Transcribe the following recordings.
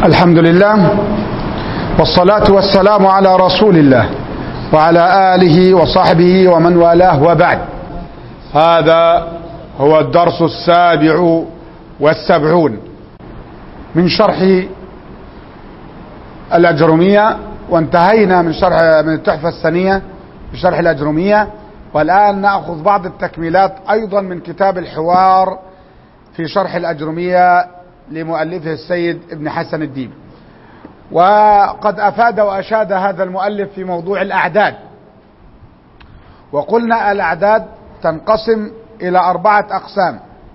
الحمد لله والصلاة والسلام على رسول الله وعلى آله وصحبه ومن والاه وبعد هذا هو الدرس السابع والسبعون من شرح الأجرمية وانتهينا من شرح من التحفة السنية بشرح الأجرمية والآن نأخذ بعض التكميلات أيضا من كتاب الحوار في شرح الأجرمية لمؤلفه السيد ابن حسن الدين وقد أفاد وأشاد هذا المؤلف في موضوع الأعداد وقلنا الأعداد تنقسم إلى أربعة أقسام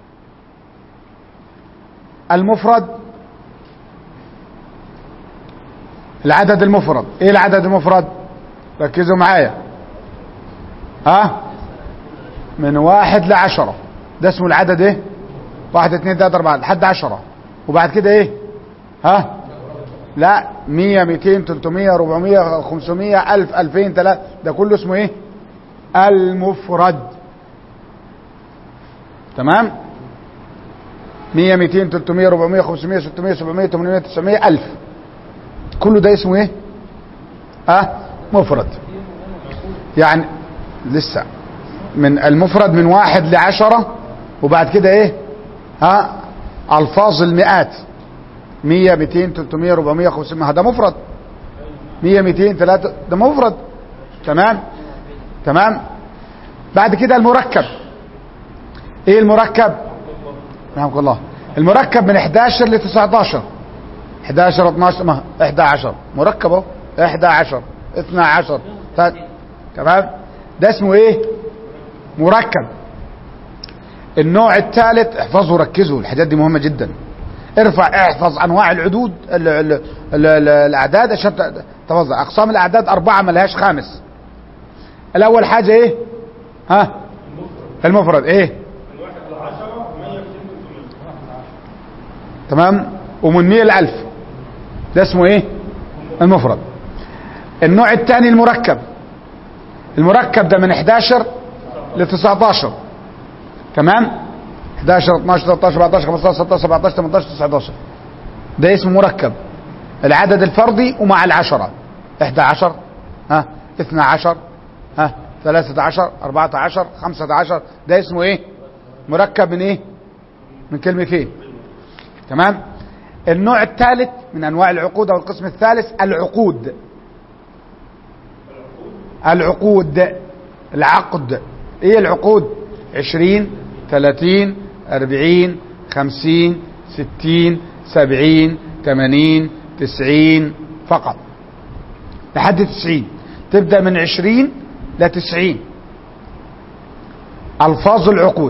المفرد العدد المفرد ايه العدد المفرد ركزوا معايا ها من واحد لعشرة ده اسمه العدد ايه واحد اثنين ثلاثة اربعة لحد عشرة وبعد كده ايه ها لا مية ميتين تلتمية ربعمية خمسمية الف الفين ثلاثة ده كله اسمه ايه المفرد تمام مية ميتين تلتمية ربعمية خمسمية ستمية سبعمية تمانمية تسعمية الف كله ده اسمه ايه اه مفرد يعني لسه من المفرد من واحد لعشرة وبعد كده ايه ها الفاظ المئات مية ميتين تلتمية ربعمية خمسمية هذا مفرد مية ميتين ثلاثة ده مفرد تمام تمام بعد كده المركب ايه المركب رحمك الله المركب من 11 ل 19 11 12 ما 11 مركب اهو 11 12 تمام ده اسمه ايه مركب النوع الثالث احفظوا ركزوا الحاجات دي مهمه جدا ارفع احفظ انواع العدود ال ال ال ال الاعداد عشان تفضل اقسام الاعداد اربعه ما لهاش خامس الاول حاجه ايه ها المفرد ايه تمام ومن 100 ل 1000 ده اسمه ايه المفرد النوع الثاني المركب المركب ده من 11 ل 19 تمام 11 12 13 14 15 16 17 18 19 ده اسمه مركب العدد الفردي ومع العشرة 11 ها 12 ها 13 14 15 ده اسمه ايه مركب من ايه من كلمتين تمام النوع الثالث من انواع العقود او القسم الثالث العقود العقود العقد ايه العقود عشرين ثلاثين اربعين خمسين ستين سبعين ثمانين تسعين فقط لحد تسعين تبدأ من عشرين لتسعين الفاظ العقود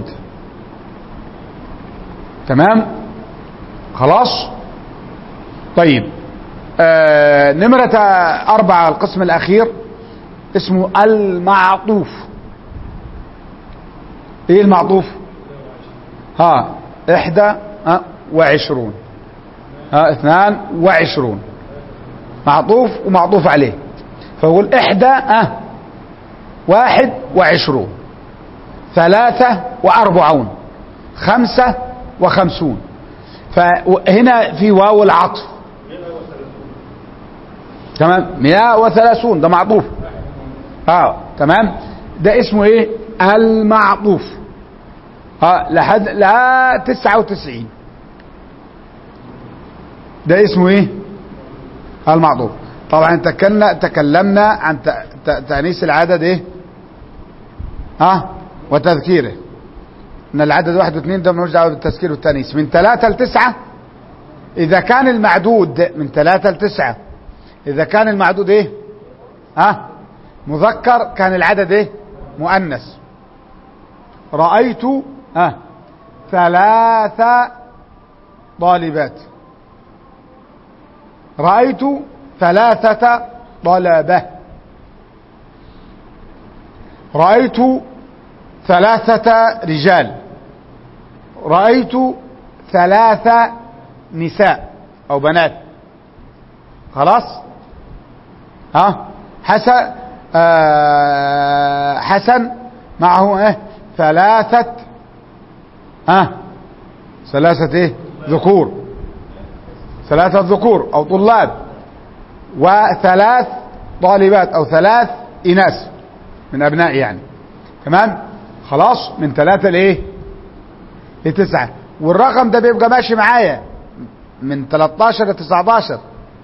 تمام خلاص طيب آه نمرة أربعة القسم الأخير اسمه المعطوف ايه المعطوف ها احدى ها وعشرون ها اثنان وعشرون معطوف ومعطوف عليه فيقول احدى ها واحد وعشرون ثلاثة واربعون خمسة وخمسون فهنا في واو العطف تمام مئة وثلاثون ده معطوف اه تمام ده اسمه ايه المعطوف اه لحد لا تسعة وتسعين ده اسمه ايه المعطوف طبعا تكلمنا تكلمنا عن تأنيس العدد ايه ها آه وتذكيره ان العدد واحد واثنين ده ملوش دعوه بالتذكير والتانيث من ثلاثة لتسعة اذا كان المعدود من ثلاثة لتسعة اذا كان المعدود ايه ها آه مذكر كان العدد ايه مؤنث رأيت ها آه ثلاث طالبات رأيت ثلاثة طلبة رأيت ثلاثة رجال رأيت ثلاثة نساء أو بنات خلاص ها حسن آه حسن معه ايه ثلاثة ها ثلاثة ايه ذكور ثلاثة ذكور أو طلاب وثلاث طالبات أو ثلاث إناث من أبناء يعني تمام خلاص من ثلاثة لإيه لتسعة والرقم ده بيبقى ماشي معايا من 13 ل 19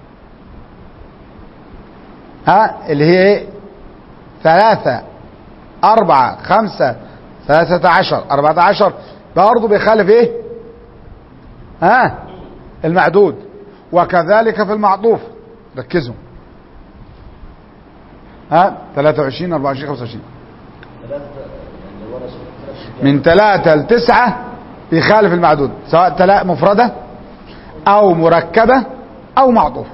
ها اللي هي ايه ثلاثة أربعة خمسة ثلاثة عشر أربعة عشر برضه بيخالف ايه ها المعدود وكذلك في المعطوف ركزوا ها 23 24 25 من ثلاثة لتسعة بيخالف المعدود سواء تلاء مفردة أو مركبة أو معطوفة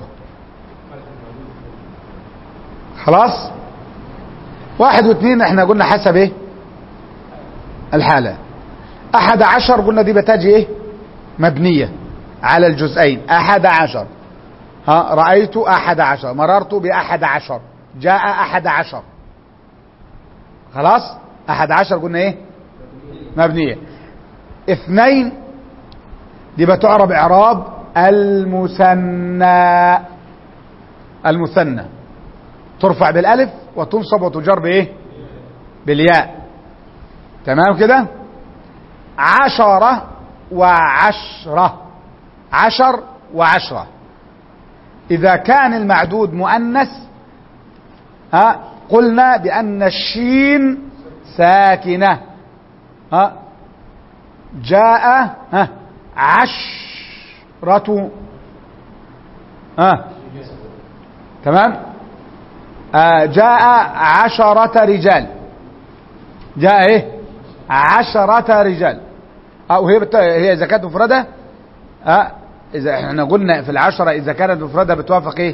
خلاص واحد واثنين احنا قلنا حسب ايه الحالة احد عشر قلنا دي بتاجي ايه مبنية على الجزئين احد عشر ها رأيت احد عشر مررت باحد عشر جاء احد عشر خلاص احد عشر قلنا ايه مبنية اثنين دي بتعرب اعراب المثنى المثنى ترفع بالالف وتنصب وتجر بايه بالياء تمام كده عشرة وعشرة عشر وعشرة إذا كان المعدود مؤنث ها قلنا بأن الشين ساكنة ها جاء ها عشرة ها تمام آه جاء عشرة رجال جاء ايه عشرة رجال اه وهي بت... هي اذا كانت مفردة اه اذا احنا قلنا في العشرة اذا كانت مفردة بتوافق ايه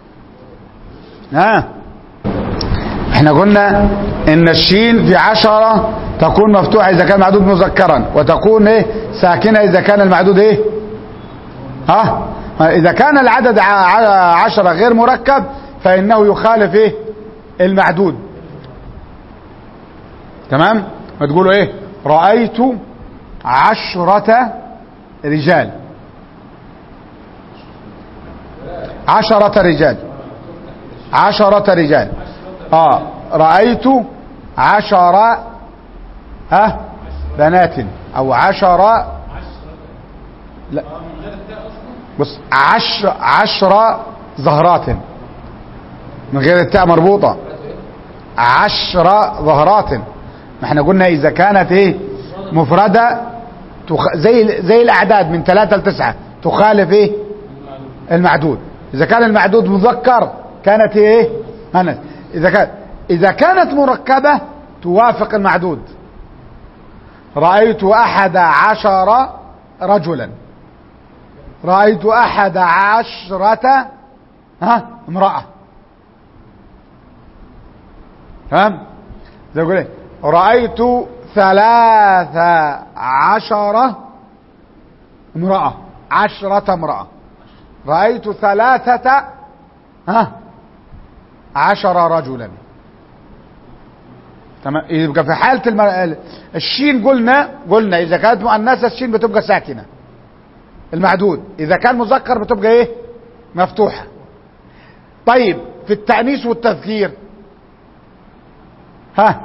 ها آه. احنا قلنا ان الشين في عشرة تكون مفتوحة اذا كان معدود مذكرا وتكون ايه ساكنة اذا كان المعدود ايه ها آه. اذا كان العدد عشرة غير مركب فانه يخالف ايه المعدود تمام ما تقولوا ايه رأيت عشرة رجال عشرة رجال عشرة رجال اه رأيت عشر ها بنات او عشر لا بص عشر عشر زهرات من غير التاء مربوطة عشر ظهرات ما احنا قلنا اذا كانت ايه مفردة تخ... زي زي الاعداد من ثلاثة لتسعة تخالف ايه المعدود اذا كان المعدود مذكر كانت ايه مؤنث اذا كان اذا كانت مركبة توافق المعدود رأيت احد عشر رجلا رأيت احد عشرة ها امرأة تمام زي يقول ايه رأيت ثلاث عشرة امرأة عشرة امرأة رأيت ثلاثة ها عشر رجلا تمام يبقى في حالة المر... الشين قلنا قلنا إذا كانت مؤنثة الشين بتبقى ساكنة المعدود إذا كان مذكر بتبقى إيه مفتوحة طيب في التأنيث والتذكير ها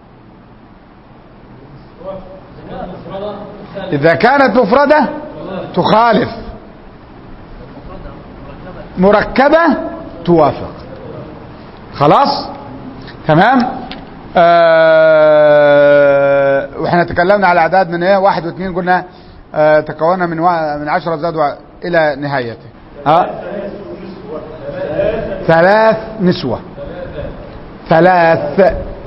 إذا كانت مفردة تخالف مركبة توافق خلاص تمام آه واحنا تكلمنا على اعداد من ايه واحد واثنين قلنا آه تكون من و... من عشرة زاد و... الى نهايته ها ثلاث نسوة ثلاث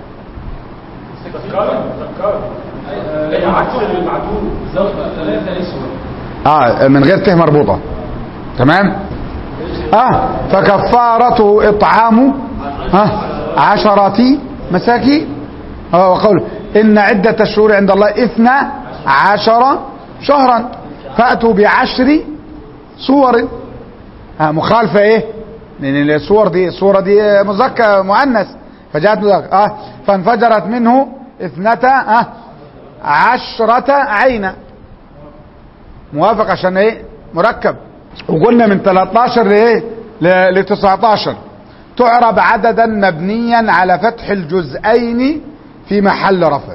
اه من غير ته مربوطة تمام اه فكفارته اطعام ها عشرة مساكين اه وقول ان عدة الشهور عند الله اثنى عشر شهرا فأتوا بعشر صور آه مخالفة ايه لان الصور دي الصورة دي مذكر مؤنث فجاءت مذكر اه فانفجرت منه اثنتا اه عشرة عينا موافق عشان ايه مركب وقلنا من 13 لايه ل 19 تعرب عددا مبنيا على فتح الجزئين في محل رفع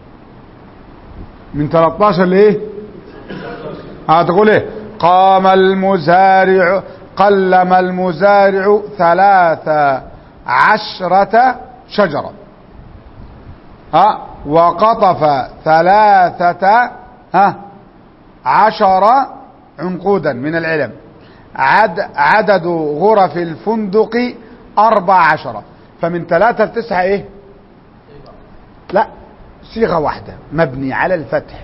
من 13 لايه هتقول ايه قام المزارع قلم المزارع ثلاث عشرة شجرة ها وقطف ثلاثة ها عشر عنقودا من العلم عد عدد غرف الفندق أربع عشرة فمن ثلاثة لتسعة ايه لا صيغة واحدة مبني على الفتح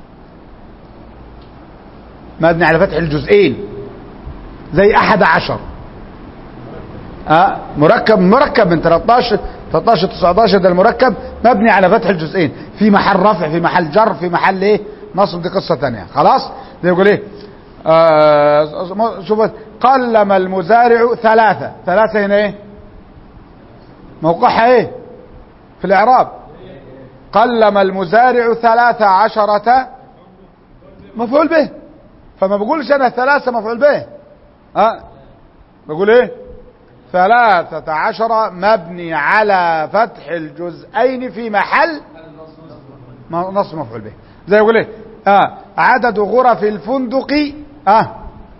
مبني على فتح الجزئين زي أحد عشر آه مركب مركب من 13 13 19 ده المركب مبني على فتح الجزئين في محل رفع في محل جر في محل ايه نصب دي قصه ثانيه خلاص ده يقول ايه آه شوف قلم المزارع ثلاثه ثلاثه هنا ايه موقعها ايه في الاعراب قلم المزارع ثلاثة عشرة مفعول به فما بقولش انا ثلاثة مفعول به ها بقول ايه ثلاثة عشر مبني على فتح الجزئين في محل نص مفعول به زي يقول ايه آه عدد غرف الفندق آه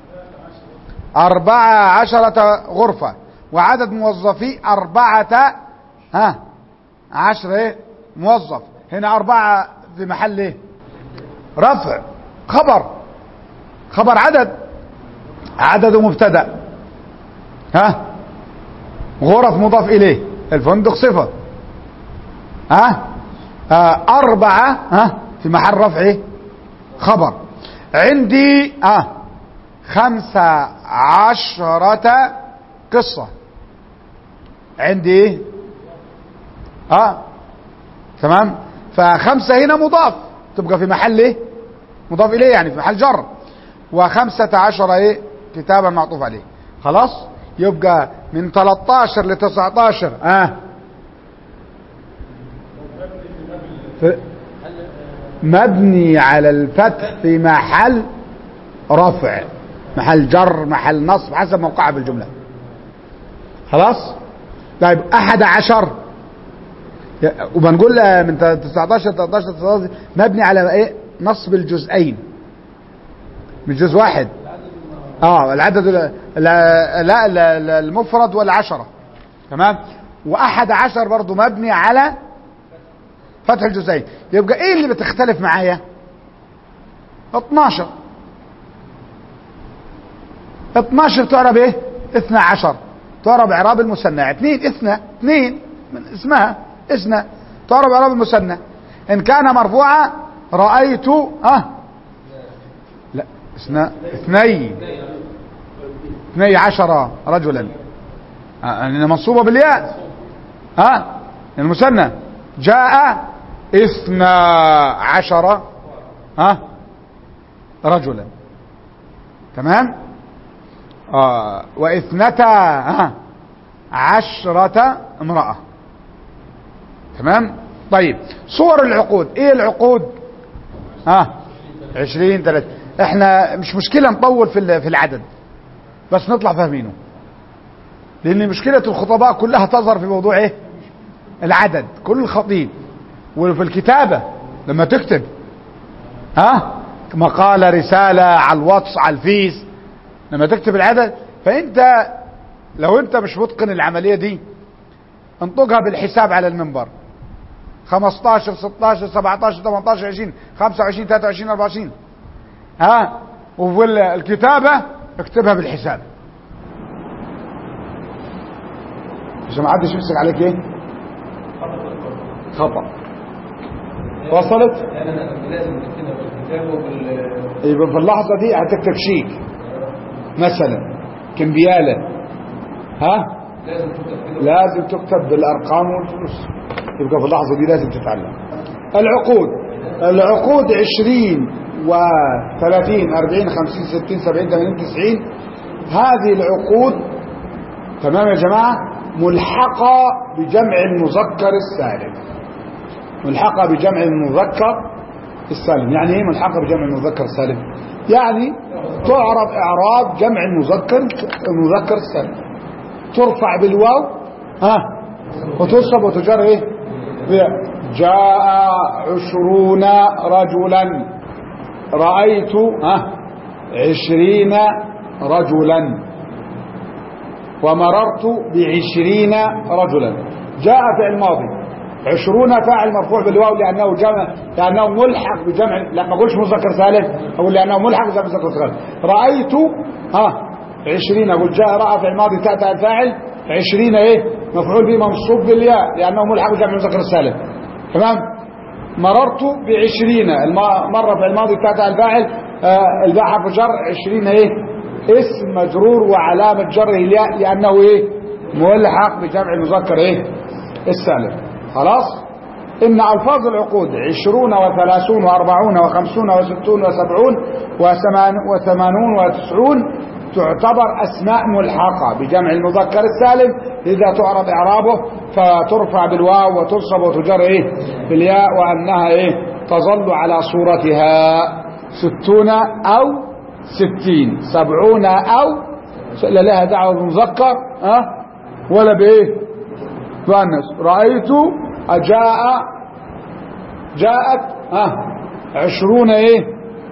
أربعة عشرة غرفة وعدد موظفي أربعة ها عشرة ايه موظف هنا أربعة في محل ايه رفع خبر خبر عدد عدد مبتدأ ها غرف مضاف إليه الفندق صفة ها آه أربعة ها في محل رفع إيه؟ خبر عندي آه خمسة عشرة قصة عندي إيه؟ آه تمام فخمسة هنا مضاف تبقى في محل إيه؟ مضاف إليه يعني في محل جر وخمسة عشر إيه كتابا معطوف عليه خلاص يبقى من 13 ل 19 اه مبني على الفتح في محل رفع محل جر محل نصب حسب موقعها بالجملة خلاص طيب أحد عشر وبنقول من 19 13 19 مبني على ايه نصب الجزئين مش جزء واحد اه العدد لا, لا, لا المفرد والعشرة تمام واحد عشر برضو مبني على فتح الجزئين يبقى ايه اللي بتختلف معايا 12 12 تعرب ايه 12 تعرب اعراب المثنى اثنين اثنى اثنين من اسمها اثنى تعرب اعراب المثنى ان كان مرفوعا رايت اه لا اثنى اثنين اثني عشر رجلا آه منصوبة بالياء ها آه المثنى جاء اثنا عشر ها آه رجلا تمام آه واثنتا آه عشرة امرأة تمام طيب صور العقود ايه العقود ها آه عشرين ثلاثة احنا مش مشكلة نطول في في العدد بس نطلع فاهمينه لان مشكلة الخطباء كلها تظهر في موضوع ايه العدد كل خطيب وفي الكتابة لما تكتب ها مقالة رسالة على الواتس على الفيس لما تكتب العدد فانت لو انت مش متقن العملية دي انطقها بالحساب على المنبر 15 16 17 18 20 25 23 24 ها وفي الكتابة اكتبها بالحساب عشان ما حدش يمسك عليك ايه خطأ وصلت لازم تكتبها بالكتاب وبال يبقى في اللحظة دي هتكتب شيك مثلا كمبيالة ها لازم تكتب كده لازم تكتب بالارقام والفلوس يبقى في اللحظه دي لازم تتعلم العقود العقود 20 و30 40 50 60 70 80 90 هذه العقود تمام يا جماعه ملحقه بجمع المذكر السالم ملحقه بجمع المذكر السالم يعني ايه ملحقة بجمع المذكر السالم يعني تعرب اعراب جمع المذكر المذكر السالم ترفع بالواو ها وتصب وتجر ايه ب- جاء عشرون رجلا رأيت ها عشرين رجلا ومررت بعشرين رجلا جاء فعل ماضي عشرون فاعل مرفوع بالواو لأنه جمع لأنه ملحق بجمع لا ما أقولش مذكر سالم أقول لأنه ملحق بجمع مذكر سالم رأيت ها عشرين أقول جاء رأى فعل ماضي تأتى الفاعل عشرين إيه مفعول به منصوب بالياء لأنه ملحق بجمع مذكر سالم تمام مررت بعشرين الم- مرة في الماضي تأتى الفاعل آه، الباء حرف جر عشرين ايه اسم مجرور وعلامة جره الياء لأنه ايه ملحق بجمع المذكر ايه السالم خلاص إن ألفاظ العقود عشرون وثلاثون وأربعون وخمسون وستون وسبعون وثمان وثمانون وتسعون تعتبر أسماء ملحقة بجمع المذكر السالم إذا تعرض إعرابه فترفع بالواو وتنصب وتجر إيه بالياء وأنها إيه تظل على صورتها ستون أو ستين سبعون أو لا لها دعوة بالمذكر أه؟ ولا بإيه تؤنث رأيت جاء جاءت ها عشرون ايه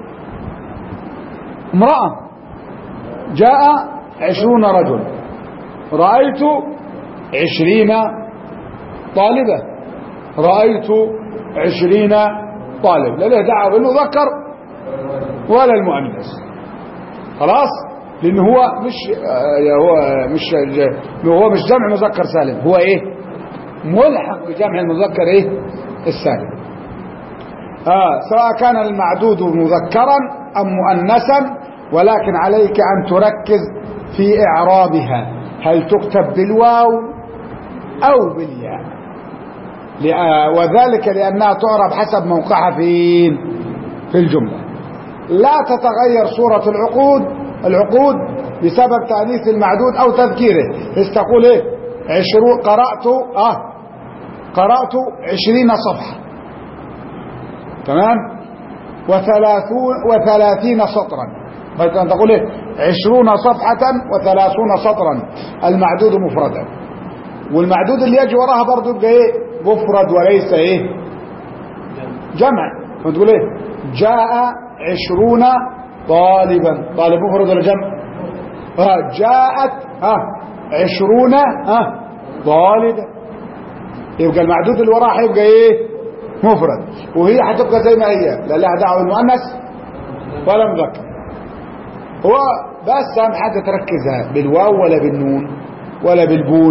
امرأة جاء عشرون رجل رأيت عشرين طالبة رأيت عشرين طالب لا له دعوة بالمذكر ولا المؤنث خلاص لأن هو مش آه، هو مش هو مش جمع مذكر سالم هو ايه ملحق بجمع المذكر ايه السالم آه سواء كان المعدود مذكرا أم مؤنثا ولكن عليك أن تركز في إعرابها هل تكتب بالواو أو بالياء لأ- وذلك لأنها تعرب حسب موقعها فين في الجملة لا تتغير صورة العقود العقود بسبب تأنيث المعدود أو تذكيره إذ تقول إيه عشرون قرأت آه قرأت عشرين صفحة تمام وثلاثون وثلاثين سطرا مثلا تقول إيه عشرون صفحة وثلاثون سطرا المعدود مفردا والمعدود اللي يجي وراها برضو يبقى ايه مفرد وليس ايه جمع فتقول ايه جاء عشرون طالبا طالب مفرد ولا جمع آه جاءت ها عشرون ها طالبا يبقى المعدود اللي وراها هيبقى ايه مفرد وهي هتبقى زي ما هي لا لها دعوه بالمؤنث ولا مذكر هو بس اهم حاجه تركزها بالواو ولا بالنون ولا بالبون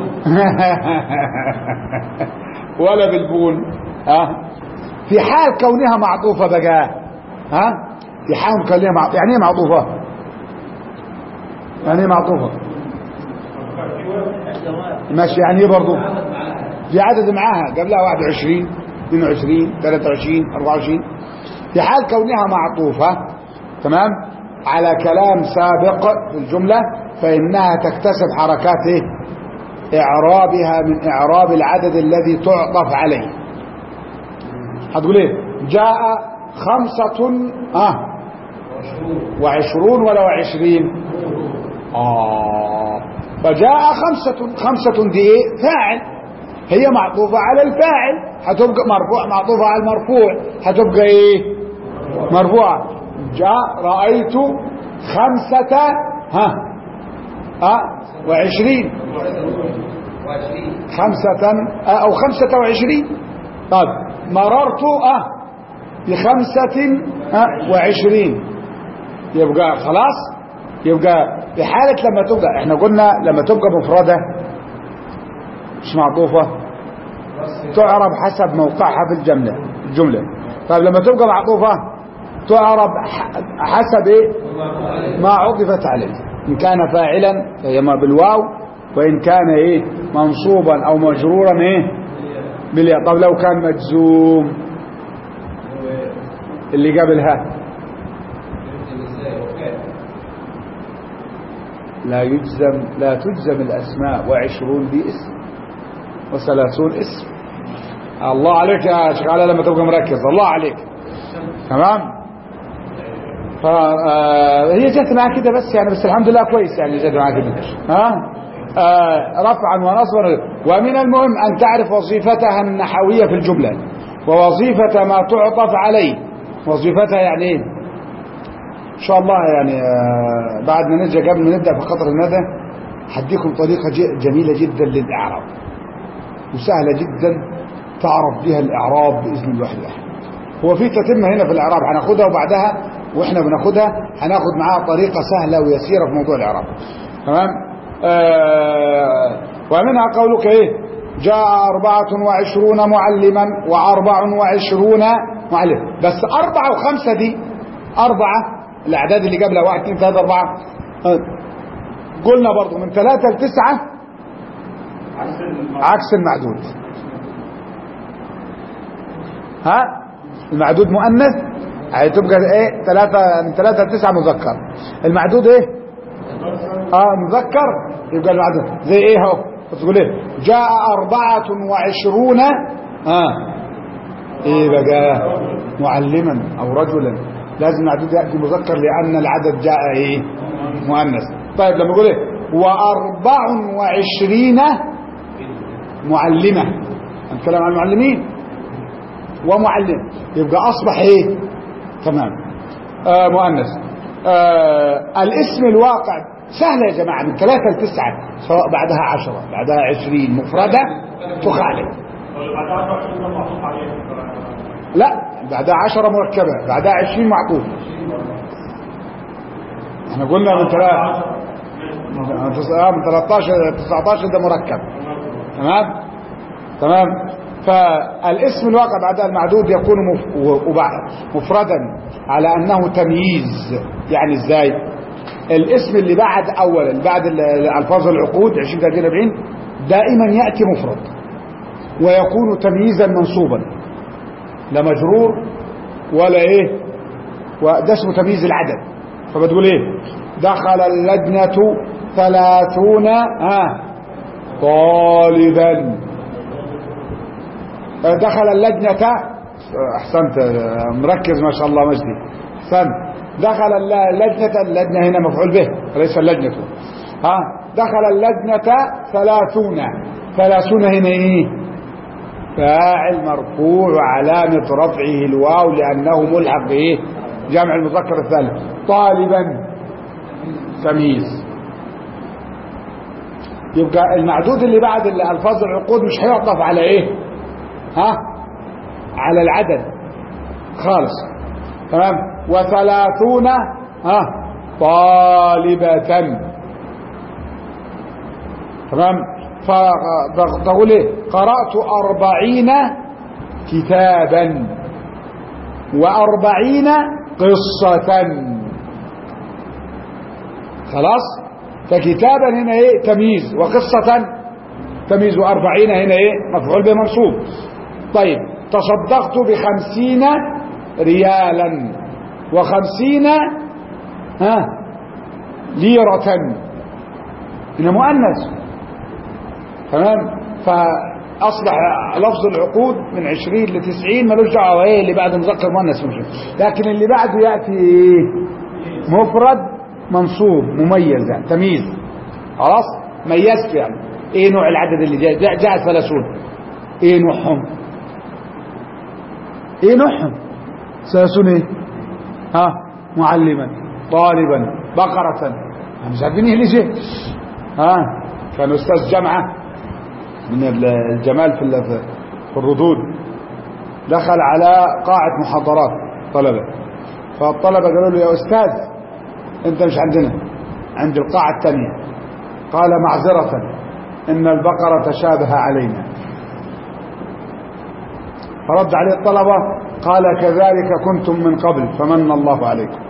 ولا بالبون ها في حال كونها معطوفه بقى ها في حال كونها معطوفه يعني ايه معطوفه يعني ايه معطوفه ماشي يعني ايه برضه في عدد معاها قبلها 21 22 23 24 في حال كونها معطوفة تمام على كلام سابق في الجملة فإنها تكتسب حركات إيه؟ إعرابها من إعراب العدد الذي تعطف عليه هتقول إيه جاء خمسة آه وعشرون ولا وعشرين آه فجاء خمسة خمسة دي إيه فاعل هي معطوفة على الفاعل هتبقى مرفوع معطوفة على المرفوع هتبقى ايه مرفوعة جاء رأيت خمسة ها ها وعشرين خمسة آه، أو خمسة وعشرين طيب مررت أه بخمسة أه وعشرين يبقى خلاص يبقى في حالة لما تبقى احنا قلنا لما تبقى مفردة مش معطوفة تعرب حسب موقعها في الجملة الجملة طيب لما تبقى معطوفة تعرب ح- حسب ايه ما عطفت عليه إن كان فاعلا فهي ما بالواو وإن كان ايه منصوبا أو مجرورا ايه بالياء طب لو كان مجزوم اللي قبلها لا يجزم لا تجزم الأسماء وعشرون دي اسم وثلاثون اسم الله عليك يا شيخ علي لما تبقى مركز الله عليك تمام فهي جت معاه كده بس يعني بس الحمد لله كويس يعني جت معاه كده ها آه رفعا ونصبا ومن المهم أن تعرف وظيفتها النحوية في الجملة ووظيفة ما تعطف عليه وظيفتها يعني ايه ان شاء الله يعني آه بعد ما نرجع قبل ما نبدا في خطر الندى هديكم طريقه ج- جميله جدا للاعراب وسهله جدا تعرف بها الاعراب باذن الله الاحد هو في تتمه هنا في الاعراب هناخدها وبعدها واحنا بناخدها هناخد معاها طريقه سهله ويسيره في موضوع الاعراب تمام آه ومنها قولك ايه جاء أربعة وعشرون معلما وأربع وعشرون معلم بس أربعة وخمسة دي أربعة الأعداد اللي قبلها واحد اثنين ثلاثة أربعة آه، قلنا برضو من ثلاثة لتسعة عكس المعدود ها المعدود مؤنث هتبقى ايه ثلاثة من ثلاثة لتسعة مذكر المعدود ايه اه مذكر يبقى المعدود زي ايه اهو تقول ايه جاء أربعة وعشرون اه ايه بقى معلما او رجلا لازم المعدود يأتي مذكر لأن العدد جاء ايه مؤنث طيب لما يقول ايه وأربع وعشرين معلمة الكلام عن المعلمين ومعلم يبقى أصبح ايه تمام آه مؤنث آه الاسم الواقع سهل يا جماعة من ثلاثة لتسعة سواء بعدها عشرة بعدها عشرين مفردة تخالف لا بعدها عشرة مركبة بعدها عشرين معقول احنا قلنا من ثلاثة من 13 19 ده مركب تمام تمام فالاسم الواقع بعدها المعدود يكون مف- وبعد- مفردا على انه تمييز يعني ازاي الاسم اللي بعد اولا بعد ال- الالفاظ العقود 20 30 40 دائما ياتي مفرد ويكون تمييزا منصوبا لا مجرور ولا ايه وده اسمه تمييز العدد فبتقول ايه دخل اللجنة ثلاثون ها طالبا دخل اللجنة احسنت مركز ما شاء الله مجدي احسنت دخل اللجنة اللجنة هنا مفعول به وليس اللجنة ها دخل اللجنة ثلاثون ثلاثون هنا ايه فاعل مرفوع وعلامة رفعه الواو لأنه ملحق بإيه جمع المذكر الثالث طالبا تمييز يبقى المعدود اللي بعد الألفاظ العقود مش هيعطف على إيه ها على العدد خالص تمام وثلاثون ها طالبة تمام فتقول ايه قرأت أربعين كتابا وأربعين قصة خلاص فكتابا هنا ايه تمييز وقصة تمييز وأربعين هنا ايه مفعول به منصوب طيب تصدقت بخمسين ريالا وخمسين ها ليرة هنا مؤنث تمام فأصبح لفظ العقود من عشرين لتسعين ملوش دعوة ايه اللي بعد مذكر مؤنث مش لكن اللي بعده يأتي ايه مفرد منصوب مميز يعني تمييز خلاص ميزت يعني ايه نوع العدد اللي جاء جاء, جاء ثلاثون ايه نوعهم ايه نوعهم ثلاثون ايه ها معلما طالبا بقرة مش عارفين ايه اللي جاء ها كان استاذ جامعه من الجمال في ال- في الردود دخل على قاعة محاضرات طلبة فالطلبة قالوا له يا أستاذ أنت مش عندنا عند القاعة الثانية قال معذرة إن البقرة تشابه علينا فرد عليه الطلبة قال كذلك كنتم من قبل فمن الله عليكم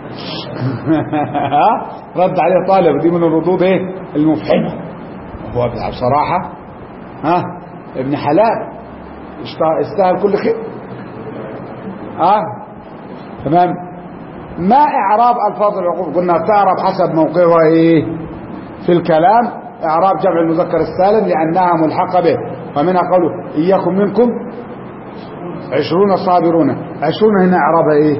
رد عليه طالب دي من الردود ايه المفحمة هو بصراحة ها ابن حلال اشت- استاهل كل خير ها تمام ما اعراب الفاظ العقوق قلنا تعرب حسب موقعها ايه في الكلام اعراب جمع المذكر السالم لانها ملحقه به ومنها قوله اياكم منكم عشرون صابرون عشرون هنا اعرابها ايه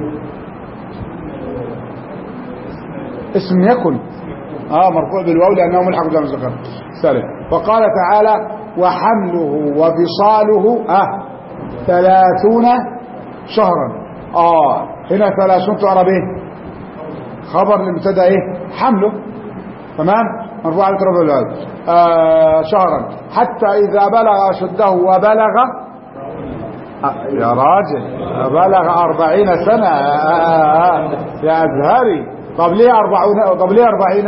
اسم يكن اه مرفوع بالواو لانه ملحق بجمع الذكر سالم وقال تعالى وحمله وفصاله اه ثلاثون شهرا اه هنا ثلاثون تعرب ايه خبر لمبتدا ايه حمله تمام مرفوع على تربه بالواو آه شهرا حتى اذا بلغ اشده وبلغ آه، يا راجل بلغ أربعين سنة آه، آه، آه، يا أزهري طب ليه أربعون طب ليه أربعين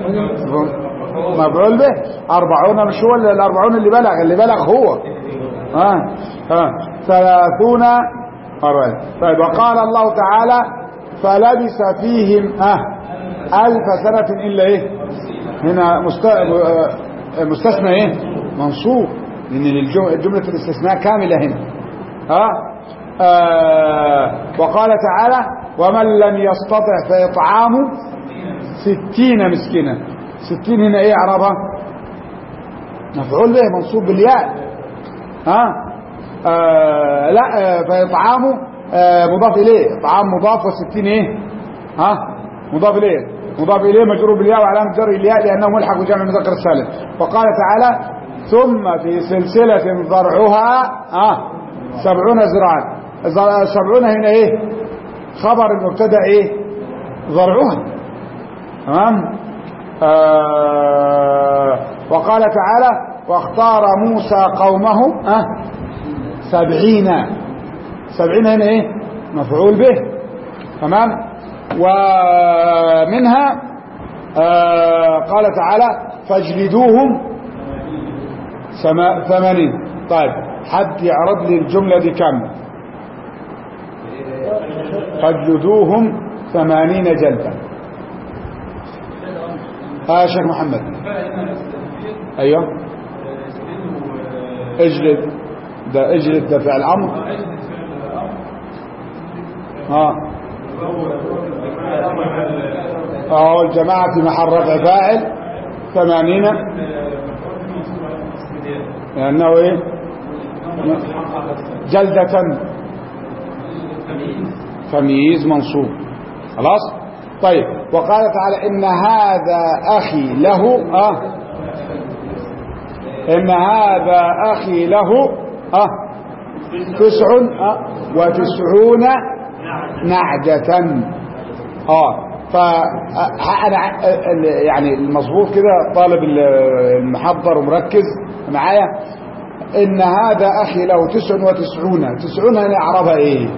مفعول به أربعون مش هو اللي- الأربعون اللي بلغ اللي بلغ هو ها ها ثلاثون أربعين طيب وقال الله تعالى فلبس فيهم أه ألف سنة إلا إيه هنا مست... آه، مستثنى إيه منصوب لأن الجم- جملة الاستثناء كاملة هنا ها آه وقال تعالى ومن لم يستطع فإطعام ستين مسكينا ستين هنا ايه عربة مفعول به منصوب بالياء ها آه لا آه فإطعامه آه مضاف إليه إطعام مضاف وستين ايه ها مضاف إليه مضاف إليه مجرور بالياء وعلامة جر الياء لأنه ملحق بجمع المذكر السالم وقال تعالى ثم في سلسلة ضرعها آه سبعون زراعا ز- سبعون هنا ايه خبر المبتدا ايه ضرعها تمام آه وقال تعالى واختار موسى قومه آه سبعين سبعين هنا ايه مفعول به تمام ومنها آه قال تعالى فاجلدوهم سما ثمانين طيب حد يعرض لي الجملة دي كم فاجلدوهم ثمانين جلدة ها يا شيخ محمد ايوه اجلد ده اجلد ده فعل امر ها اه الجماعة في محل رفع فاعل ثمانين لأنه ايه جلدة تمييز منصوب خلاص طيب وقال تعالى إن هذا أخي له آه إن هذا أخي له آه تسع آه وتسعون نعجة آه فأنا يعني المظبوط كده طالب المحضر ومركز معايا إن هذا أخي له تسع وتسعون تسعون هنا أعربها إيه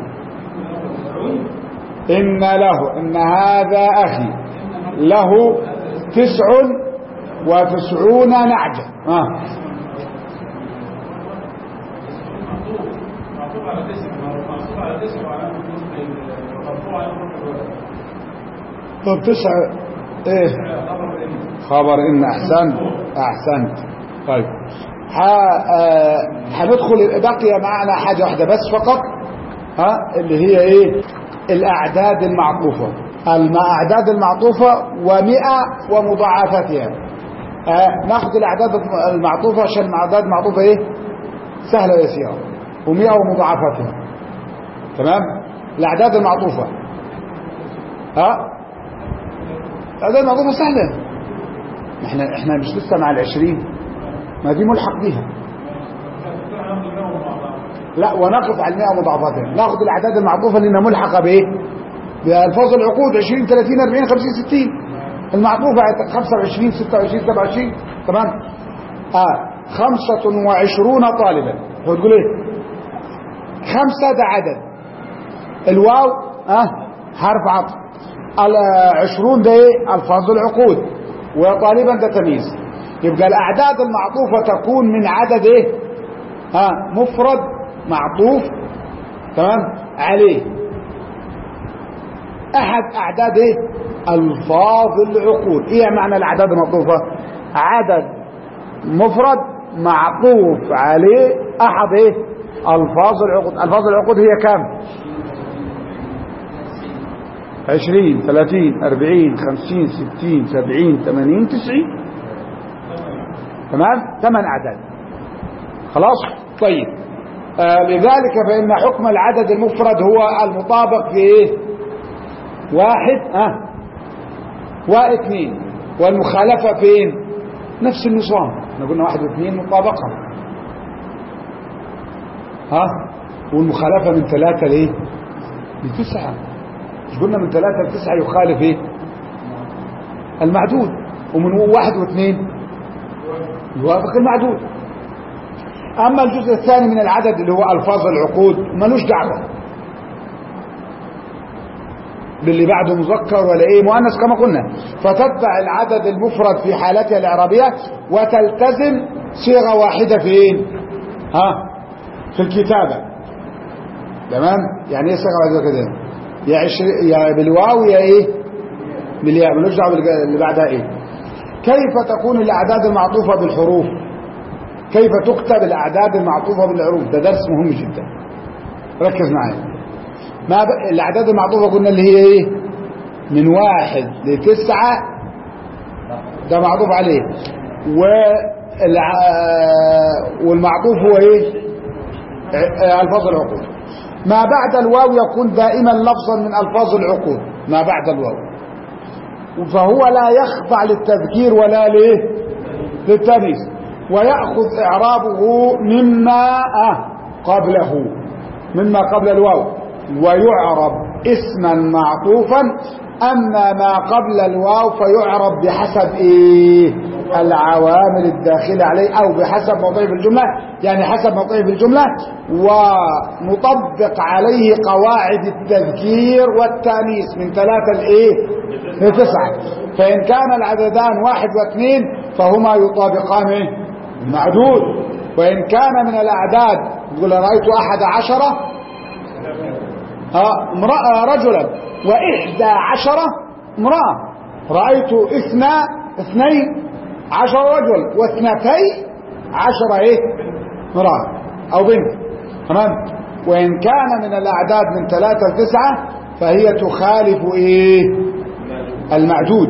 إن له إن هذا أخي له تسع وتسعون نعجة آه. طب تسع ايه خبر ان احسنت احسنت طيب هندخل بقي معنا حاجة واحدة بس فقط ها اللي هي ايه الاعداد المعطوفة الاعداد المعطوفة ومئة ومضاعفتها آه ناخد الاعداد المعطوفة عشان الاعداد المعطوفة ايه سهلة ويسيرة ومئة ومضاعفتها تمام الاعداد المعطوفة ها الاعداد المعطوفة سهلة احنا احنا مش لسه مع العشرين ما دي ملحق بيها لا ونقف على المئة مضاعفاتها ناخد الاعداد المعطوفة لانها ملحقة بايه بألفاظ العقود 20 30 40 50 60 المعطوفة 25 26 27 تمام اه 25 طالبا هو تقول ايه خمسة ده عدد الواو اه حرف عطف العشرون ده ايه الفاظ العقود وطالبا ده تمييز يبقى الاعداد المعطوفة تكون من عدد ايه ها آه مفرد معطوف تمام عليه احد اعداد ايه الفاظ العقود ايه معنى الاعداد المعطوفة عدد مفرد معطوف عليه احد ايه الفاظ العقود الفاظ العقود هي كام عشرين ثلاثين اربعين خمسين ستين سبعين ثمانين تسعين تمام ثمان اعداد خلاص طيب آه لذلك فإن حكم العدد المفرد هو المطابق في إيه واحد آه واثنين والمخالفة فين نفس النظام احنا قلنا واحد واثنين مطابقة ها والمخالفة من ثلاثة لإيه لتسعة مش قلنا من ثلاثة لتسعة يخالف إيه المعدود ومن واحد واثنين يوافق المعدود أما الجزء الثاني من العدد اللي هو ألفاظ العقود ملوش دعوة باللي بعده مذكر ولا ايه مؤنث كما قلنا فتتبع العدد المفرد في حالتها الإعرابية وتلتزم صيغة واحدة فين ها في الكتابة تمام يعني ايه صيغة واحدة كده يا عشر يا بالواو يا ايه بالياء ملوش دعوة بالج- اللي بعدها ايه كيف تكون الأعداد المعطوفة بالحروف كيف تكتب الأعداد المعطوفة بالحروف ده درس مهم جدا ركز معايا ما ب... الأعداد المعطوفة قلنا اللي هي ايه من واحد لتسعة ده معطوف عليه والع... والمعطوف هو ايه ع- ألفاظ العقود ما بعد الواو يكون دائما لفظا من ألفاظ العقود ما بعد الواو فهو لا يخضع للتذكير ولا ليه للتانيث ويأخذ إعرابه مما آه قبله مما قبل الواو ويعرب اسما معطوفا أما ما قبل الواو فيعرب بحسب إيه العوامل الداخلة عليه أو بحسب موضعه في الجملة يعني حسب موضعه في الجملة ونطبق عليه قواعد التذكير والتانيث من ثلاثة لإيه لتسعة فإن كان العددان واحد واثنين فهما يطابقان إيه؟ المعدود وإن كان من الأعداد تقول رأيت أحد عشرة ها امرأة رجلا وإحدى عشرة امرأة رأيت اثنا اثنين عشر رجل واثنتي عشرة ايه امرأة أو بنت تمام وإن كان من الأعداد من ثلاثة لتسعة فهي تخالف ايه المعدود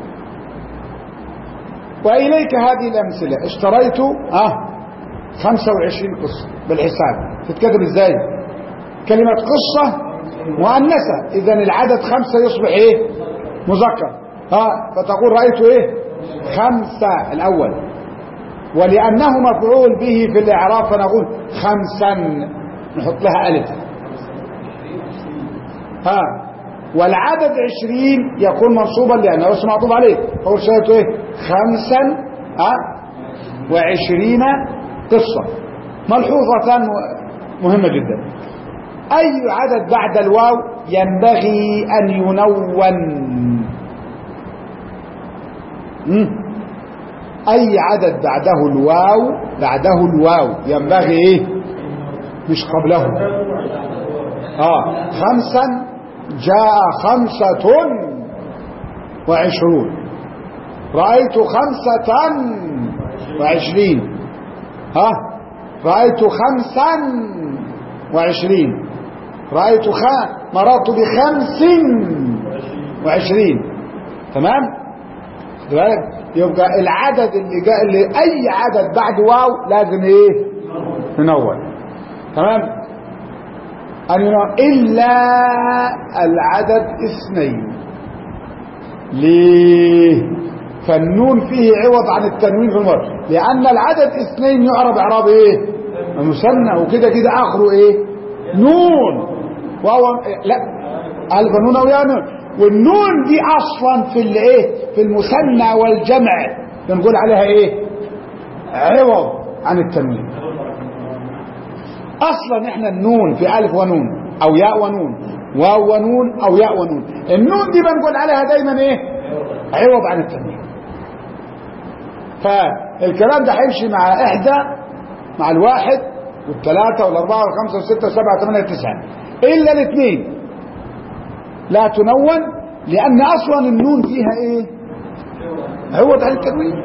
وإليك هذه الأمثلة اشتريت اه 25 قصة بالحساب تتكتب ازاي كلمة قصة مؤنثة إذا العدد خمسة يصبح إيه مذكر ها فتقول رأيت إيه خمسة الأول ولأنه مفعول به في الإعراب فنقول خمسا نحط لها ألف ها والعدد عشرين يكون منصوبا لأنه اسم معطوف عليه فقول شريت إيه خمسا ها وعشرين قصة ملحوظة مهمة جدا أي عدد بعد الواو ينبغي أن ينون مم. أي عدد بعده الواو بعده الواو ينبغي إيه مش قبله آه خمسا جاء خمسة وعشرون رأيت خمسة وعشرين ها رأيت خمسا وعشرين رأيت خ... مررت بخمس وعشرين تمام بالك؟ يبقى العدد اللي جاء اللي اي عدد بعد واو لازم ايه ننون تمام أن ينون الا العدد اثنين ليه فالنون فيه عوض عن التنوين في المرة لأن العدد اثنين يعرب إعراب إيه مثنى وكده كده آخره إيه نون وهو لا ألف نون أو يا نون والنون دي أصلا في الإيه في المثنى والجمع بنقول عليها إيه عوض عن التنوين أصلا إحنا النون في ألف ونون أو ياء ونون واو ونون أو ياء ونون النون دي بنقول عليها دايما إيه عوض عن التنوين فالكلام ده هيمشي مع إحدى مع الواحد والثلاثة والأربعة والخمسة والستة والسبعة والثمانية والتسعة إلا الاثنين لا تنون لأن أصلا النون فيها إيه عوض عن التنوين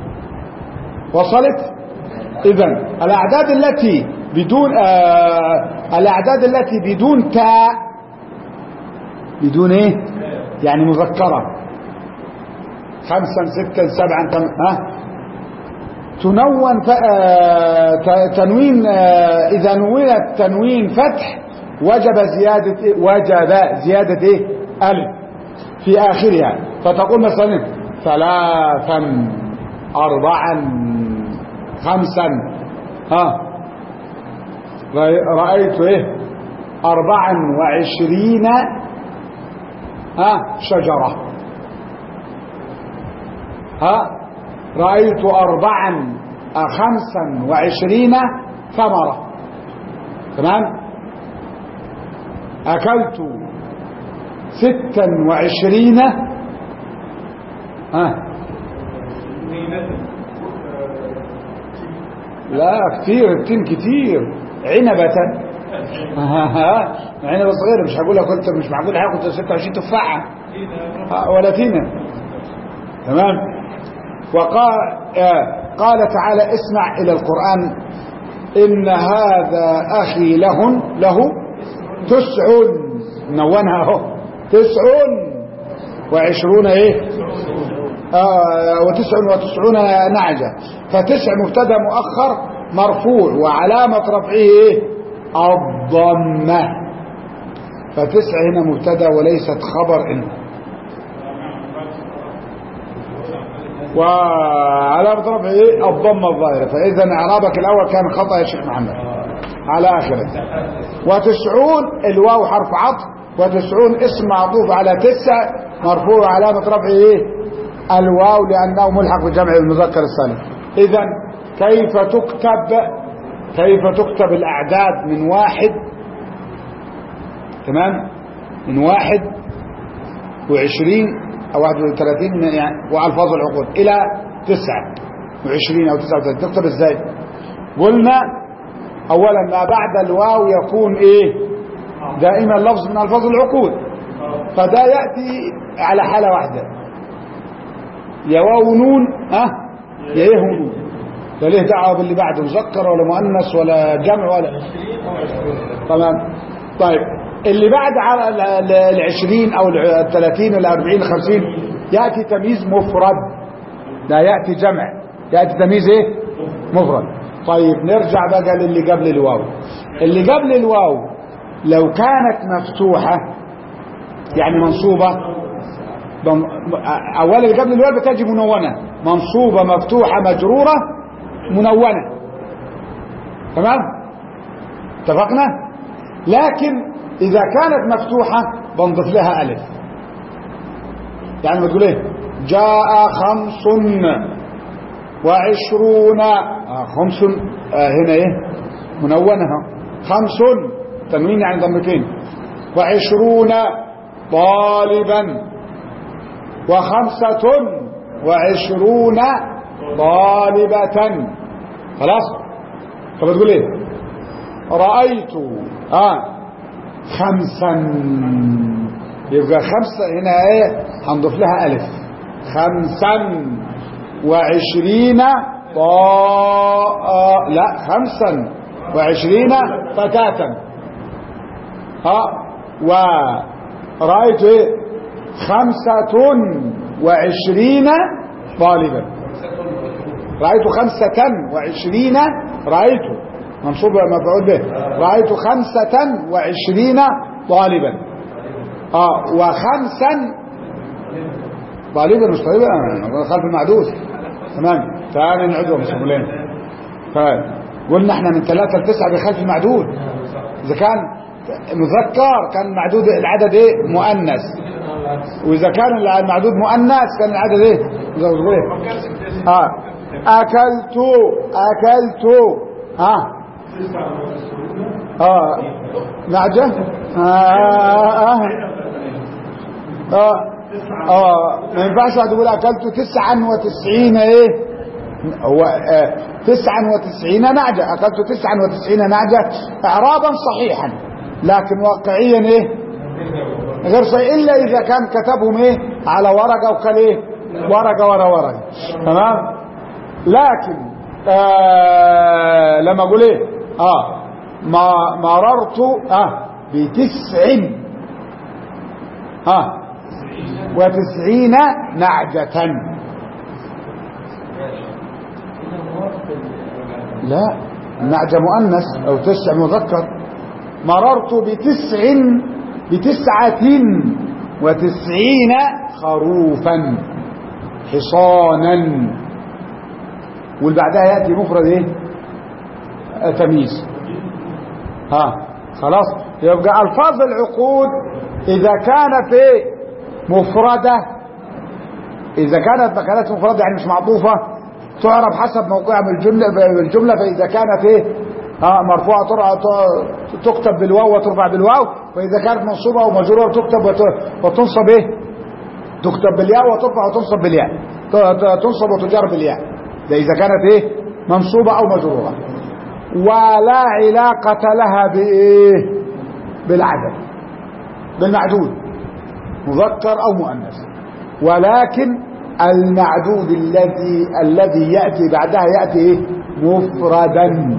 وصلت إذا الأعداد التي بدون آه الأعداد التي بدون تاء بدون إيه يعني مذكرة خمسا ستا سبعا تم ها تنون ف... آه، ت- تنوين آه، إذا نونت تنوين فتح وجب زيادة إيه؟ وجب زيادة إيه ألف في آخرها فتقول مثلا ثلاثا أربعا خمسا ها رأي- رأيت إيه أربعا وعشرين ها شجرة ها رأيت أربعا خمسا وعشرين ثمرة تمام أكلت ستا وعشرين ها لا كتير التين كتير عنبة عنبة صغيرة مش هقول لك كنت مش معقول هاخد 26 تفاحة آه، ولا تينة تمام وقال آه، قال تعالى اسمع إلى القرآن إن هذا أخي له له تسع نونها اهو تسع وعشرون ايه آه وتسع وتسعون نعجة فتسع مبتدا مؤخر مرفوع وعلامة رفعه ايه الضمة فتسع هنا مبتدا وليست خبر إن وعلامة رفعه ايه الضمة الظاهرة فإذا إعرابك الأول كان خطأ يا شيخ محمد على آخرة وتسعون الواو حرف عطف وتسعون اسم معطوف على تسع مرفوع علامة رفعه ايه الواو لأنه ملحق بجمع المذكر السالم إذا كيف تكتب كيف تكتب الأعداد من واحد تمام من واحد وعشرين أو واحد وثلاثين يعني وألفاظ العقود إلى تسعة وعشرين أو تسعة وثلاثين تكتب إزاي قلنا أولا ما بعد الواو يكون إيه دائما لفظ من ألفاظ العقود فده يأتي على حالة واحدة يا واو نون ها يا ايه نون لا ليه دعوه باللي بعده مذكر ولا مؤنث ولا جمع ولا تمام طيب اللي بعد على ال- ال- العشرين او الثلاثين الاربعين الخمسين يأتي تمييز مفرد لا يأتي جمع يأتي تمييز ايه مفرد طيب نرجع بقى للي قبل الواو اللي قبل الواو لو كانت مفتوحة يعني منصوبة بم- اولا اللي قبل الواو بتجي منونة منصوبة مفتوحة مجرورة منونة تمام اتفقنا لكن اذا كانت مفتوحة بنضيف لها الف يعني ما تقول ايه جاء خمس وعشرون آه خمس آه هنا ايه منونة ها. خمس تنوين يعني ضمتين وعشرون طالبا وخمسة وعشرون طالبة خلاص طب تقول ايه رأيت اه خمسا يبقى خمسة هنا ايه هنضيف لها ألف خمسا وعشرين طا آه لا خمسا وعشرين فتاة ها ورأيت ايه خمسة وعشرين طالبا رأيت خمسة وعشرين رأيت منصوب مفعول به رأيت خمسة وعشرين طالبا اه وخمسا طالبا مش طالبا خلف المعدود تمام تعالى نعدهم مسؤولين قلنا احنا من ثلاثة لتسعة بخلف المعدود اذا كان مذكر كان المعدود العدد ايه مؤنث واذا كان المعدود مؤنث كان العدد ايه مزود ايه اه اكلت اكلت اه اه نعجة آه آه آه آه ما ينفعش تقول أكلت تسعا وتسعين إيه هو آه تسعا وتسعين نعجة أكلت تسعا وتسعين نعجة إعرابا صحيحا لكن واقعيا إيه غير صحيح إلا إذا كان كتبهم إيه على ورقة وقال إيه ورقة ورا ورقة تمام لكن آه لما أقول إيه آه ما مررت آه بتسع آه وتسعين نعجة لا النعجة مؤنث أو تسع مذكر مررت بتسع بتسعة وتسعين خروفا حصانا واللي بعدها يأتي مفرد ايه آه، تمييز ها خلاص يبقى الفاظ العقود اذا كانت ايه مفردة اذا كانت ما كانت مفردة يعني مش معطوفة تعرف حسب موقعها بالجملة بالجملة فاذا كانت ايه ها مرفوعة ترفع تكتب بالواو وترفع بالواو واذا كانت منصوبة ومجرورة تكتب وت- وتنصب ايه تكتب بالياء وترفع وتنصب بالياء ت- ت- تنصب وتجر بالياء ده اذا كانت ايه منصوبة او مجرورة ولا علاقة لها بايه بالعدد بالمعدود مذكر او مؤنث ولكن المعدود الذي الذي ياتي بعدها ياتي ايه مفردا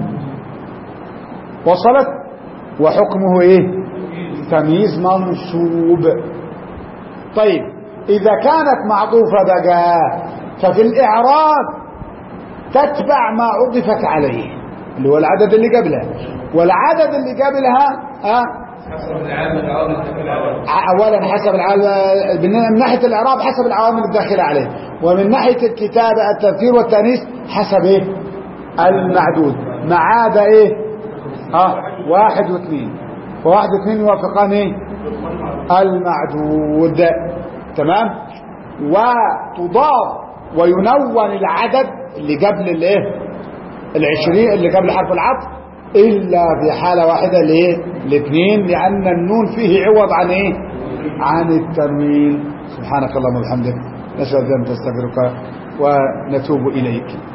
وصلت وحكمه ايه تمييز منصوب طيب اذا كانت معطوفه بقى ففي الاعراب تتبع ما عطفت عليه اللي هو العدد اللي قبلها والعدد اللي قبلها آه حسب العام العوامل الداخل عليه اولا حسب العوامل من ناحيه الاعراب حسب العوامل الداخله عليه ومن ناحيه الكتابه التذكير والتانيث حسب ايه المعدود ما عدا ايه ها واحد واثنين فواحد واثنين يوافقان ايه المعدود تمام وتضاف وينون العدد اللي قبل الايه العشرين اللي قبل حرف العطف إلا في حالة واحدة ليه الاثنين لأن النون فيه عوض عن إيه عن التنوين سبحانك اللهم وبحمدك نسأل أن تستغفرك ونتوب إليك